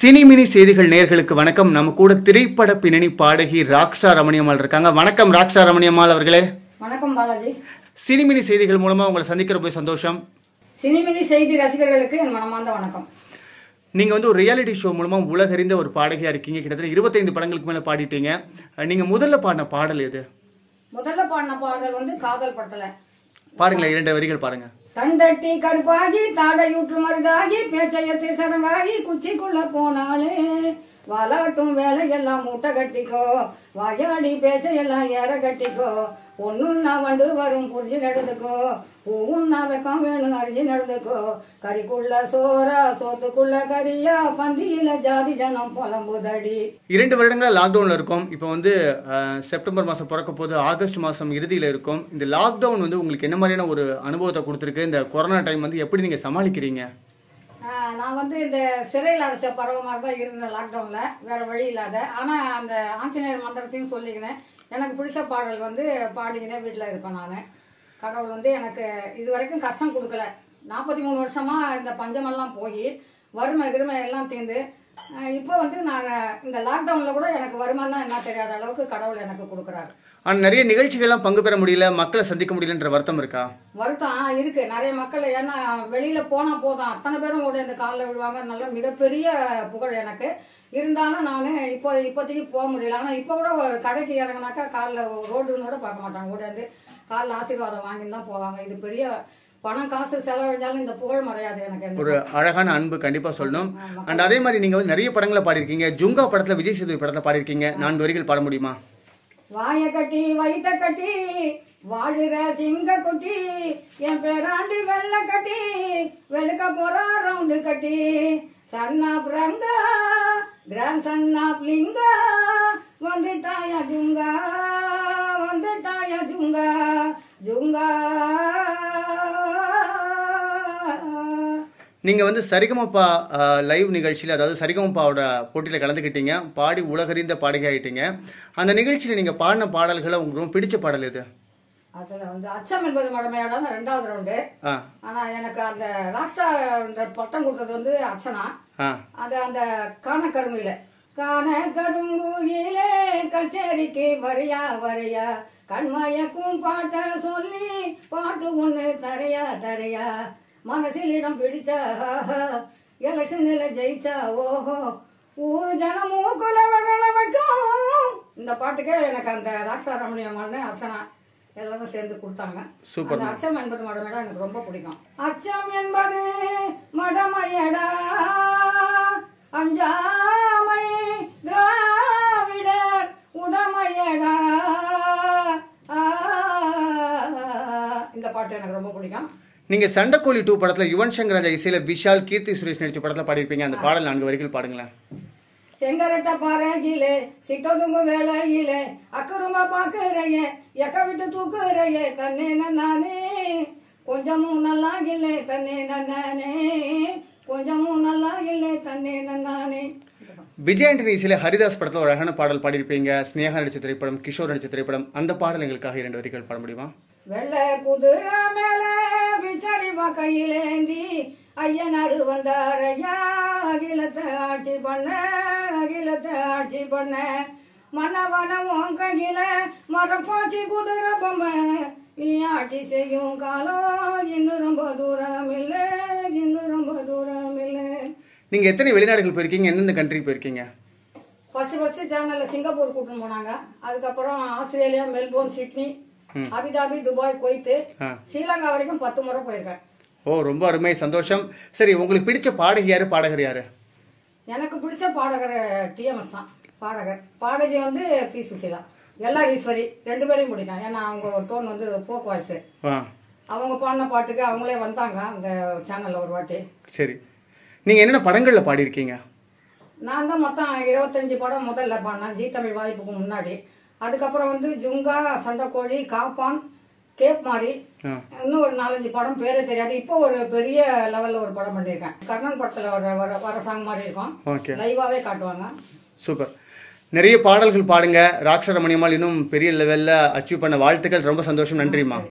சினிமினி செய்திகள் நேர்களுக்கு வணக்கம் நம்ம கூட திரைப்பட பின்னணி பாடகி ராக்ஸ்டார் ரமணியம்மாள் இருக்காங்க வணக்கம் ராக்ஸ்டார் ரமணியம்மாள் அவர்களே வணக்கம் பாலாஜி சினிமினி செய்திகள் மூலமா உங்களை சந்திக்கிற போய் சந்தோஷம் சினிமினி செய்தி ரசிகர்களுக்கு என் மனமார்ந்த வணக்கம் நீங்க வந்து ஒரு ரியாலிட்டி ஷோ மூலமா உலகறிந்த ஒரு பாடகியா இருக்கீங்க கிட்டத்தட்ட இருபத்தைந்து படங்களுக்கு மேல பாடிட்டீங்க அஹ் நீங்க முதல்ல பாடின பாடல் எது முதல்ல பாடின பாடல் வந்து காதல் படத்துல பாருங்களேன் இரண்டு வரிகள் பாருங்க தண்டட்டி கருப்பாகி தாடையூற்று மருதாகி பேச்சையத்து சடங்காகி குச்சிக்குள்ள போனாலே வாலாட்டும் வேலையெல்லாம் மூட்டை கட்டிக்கோ வாயாடி பேச்சையெல்லாம் ஏற கட்டிக்கோ ஒண்ணுன்னா வண்டு வரும் புரிஞ்சு நடந்துக்கோ பூவுன்னா வெக்கம் வேணும் அறிஞ்சு நடந்துக்கோ கறிக்குள்ள சோறா சோத்துக்குள்ள கறியா பந்தியில ஜாதி ஜனம் புலம்புதடி இரண்டு வருடங்களா லாக்டவுன்ல இருக்கும் இப்போ வந்து அஹ், செப்டம்பர் மாசம் பிறக்க போது ஆகஸ்ட் மாசம் இறுதியில இருக்கும் இந்த லாக்டவுன் வந்து உங்களுக்கு என்ன மாதிரியான ஒரு அனுபவத்தை கொடுத்துருக்கு இந்த கொரோனா டைம் வந்து எப்படி நீங்க சமாளிக்கிறீங்க ஆஹ் நான் வந்து இந்த சிறையில் அடைச்ச பறவை மாதிரி தான் இருந்தேன் லாக்டவுன்ல வேற வழி இல்லாத ஆனா அந்த ஆஞ்சநேயர் மந்திரத்தையும் சொல்லிக்கினேன் எனக்கு பிடிச்ச பாடல் வந்து பாடிக்கினே வீட்டில் இருப்பேன் நான் கடவுள் வந்து எனக்கு இது வரைக்கும் கஷ்டம் கொடுக்கல நாற்பத்தி மூணு வருஷமா இந்த பஞ்சமெல்லாம் போய் வறுமை கிருமை எல்லாம் தீர்ந்து ஆஹ் இப்போ வந்து நான் இந்த லாக்டவுன்ல கூட எனக்கு வருமானம் என்ன தெரியாத அளவுக்கு கடவுள் எனக்கு கொடுக்குறாரு ஆனா நிறைய நிகழ்ச்சிகள்லாம் பங்கு பெற முடியல மக்களை சந்திக்க முடியலன்ற வருத்தம் இருக்கா வருத்தம் ஆ, இருக்கு நிறைய மக்கள் ஏன்னா வெளியில போனா போதும் அத்தனை பேரும் ஓடி அந்த காலில் விழுவாங்க நல்ல மிகப்பெரிய புகழ் எனக்கு இருந்தாலும் நான் இப்போ இப்போதைக்கு போக முடியல ஆனா இப்போ கூட ஒரு கடைக்கு இறங்கினாக்கா காலில் ரோடுன்னு கூட பார்க்க மாட்டாங்க ஓடியாந்து காலில் ஆசீர்வாதம் வாங்கின்னு தான் போவாங்க இது பெரிய பணம் காசு செலவழிஞ்சாலும் இந்த புகழ் மறையாது எனக்கு என்ன. ஒரு அழகான அன்பு கண்டிப்பா சொல்லணும் அண்ட் அதே மாதிரி நீங்க வந்து நிறைய படங்களை பாடிருக்கீங்க ஜுங்கா படத்துல விஜய் சேதுபதி படத்துல பாடிருக்கீங்க நான்கு வரிகள் பாட முடியுமா வாய கட்டி வைத்த கட்டி வாழுற சிங்க குட்டி என் பேராண்டி வெள்ள கட்டி வெளுக்க போற ரவுண்டு கட்டி சன்னா பிரங்கா கிராம் சன்னா லிங்கா வந்துட்டாயா ஜுங்கா வந்துட்டாயா ஜுங்கா ஜுங்கா நீங்க வந்து சரிகமப்பா லைவ் நிகழ்ச்சியில அதாவது சரிகமப்பாவோட போட்டியில கலந்துக்கிட்டீங்க பாடி உலகறிந்த பாடகி ஆயிட்டீங்க அந்த நிகழ்ச்சியில நீங்க பாடின பாடல்களை உங்களுக்கு ரொம்ப பிடிச்ச பாடல் எது அதுல வந்து அச்சம் என்பது மடமையோட ரெண்டாவது ரவுண்டு ஆ ஆனா எனக்கு அந்த ராஷ்டா பட்டம் கொடுத்தது வந்து அர்ச்சனா ஆ அது அந்த காண கருமையில காண கருங்குயிலே கச்சேரிக்கு வரையா வரையா கண்மயக்கும் பாட்ட சொல்லி பாட்டு ஒண்ணு தரையா தரையா மனசில் இடம் பிடிச்சா எலெக்ஷன்ல ஜெயிச்சா ஓஹோ ஊர் ஜனமும் குலவகள வைக்கும் இந்த பாட்டுக்கே எனக்கு அந்த ராஷ்டா ரமணியம்மாள்னு அர்ச்சனா எல்லாரும் சேர்ந்து கொடுத்தாங்க சூப்பர் அந்த அச்சம் என்பது மடமையடா எனக்கு ரொம்ப பிடிக்கும் அச்சம் என்பது மடமையடா அஞ்சாமை திராவிடர் உடமையடா ஆ, இந்த பாட்டு எனக்கு ரொம்ப பிடிக்கும் நீங்க சண்டைக்கோழி டூ படத்துல யுவன் சங்கர் ராஜா இசையில விஷால் கீர்த்தி சுரேஷ் நடிச்ச படத்துல பாடிருப்பீங்க அந்த பாடல் நான்கு வரிகள் பாடுங்களேன் செங்கரட்ட பாறையிலே சிட்டதுங்கு வேலையிலே அக்கருமா பாக்குறையே எக்க விட்டு தூக்குறையே தன்னே நானே கொஞ்சமும் நல்லா இல்லை தன்னே நானே கொஞ்சமும் நல்லா இல்லை தன்னே நானே விஜய் ஆண்டனி இசையில ஹரிதாஸ் படத்துல ஒரு அழகான பாடல் பாடியிருப்பீங்க ஸ்னேகா நடிச்ச திரைப்படம் கிஷோர் நடிச்ச திரைப்படம் அந்த பாடல் எங்களுக்காக இரண்டு வரிகள் பாட முடியுமா வெள்ளை குதிரை மேல விசாரி கையிலேந்தி ஐயனாரு வந்தார் ஐயா அகிலத்தை ஆட்சி பண்ண அகிலத்தை ஆட்சி பண்ண மன்னவன உன் கையில மரப்பாச்சி குதிரை பொம்மை நீ ஆட்சி செய்யும் காலம் இன்னும் ரொம்ப தூரம் இல்லை இன்னும் ரொம்ப தூரம் இல்லை நீங்க எத்தனை வெளிநாடுகள் போயிருக்கீங்க எந்தெந்த கண்ட்ரி போயிருக்கீங்க ஃபர்ஸ்ட் ஃபர்ஸ்ட் சேனல்ல சிங்கப்பூர் கூட்டின்னு போனாங்க அதுக்கப்புறம் Australia Melbourne Sydney Abu Dhabi Dubai Kuwait ஆ. ஸ்ரீலங்கா வரைக்கும் பத்து முறை போயிருக்கேன் ஓ ரொம்ப அருமை சந்தோஷம் சரி உங்களுக்கு பிடிச்ச பாடகி யாரு பாடகர் யாரு எனக்கு பிடிச்ச பாடகர் டிஎம்எஸ் தான் பாடகர் பாடகி வந்து பி சுசீலா எல்லா ஈஸ்வரி ரெண்டு பேரையும் பிடிக்கும் ஏன்னா அவங்க டோன் வந்து ஃபோக் வாய்ஸ் ஆ அவங்க பாடின பாட்டுக்கு அவங்களே வந்தாங்க அந்த சேனல்ல ஒரு வாட்டி சரி நீங்க என்னென்ன படங்கள்ல பாடியிருக்கீங்க நான் தான் மொத்தம் இருபத்தஞ்சு படம் முதல்ல பாடினேன் ஜி தமிழ் வாய்ப்புக்கு முன்னாடி அதுக்கப்புறம் வந்து ஜுங்கா சண்டைக்கோழி காப்பான் கேப் மாறி ஆ. இன்னும் ஒரு நாலஞ்சு படம் பேரே தெரியாது இப்போ ஒரு பெரிய லெவல்ல ஒரு படம் பண்ணியிருக்கேன் கர்ணன் படத்துல வர வர வர சாங் மாதிரி இருக்கும் ஓகே லைவாவே காட்டுவாங்க சூப்பர் நிறைய பாடல்கள் பாடுங்க ராட்சரமணியம்மாள் இன்னும் பெரிய லெவல்ல அச்சீவ் பண்ண வாழ்த்துக்கள் ரொம்ப சந்தோஷம் நன்றிம்மா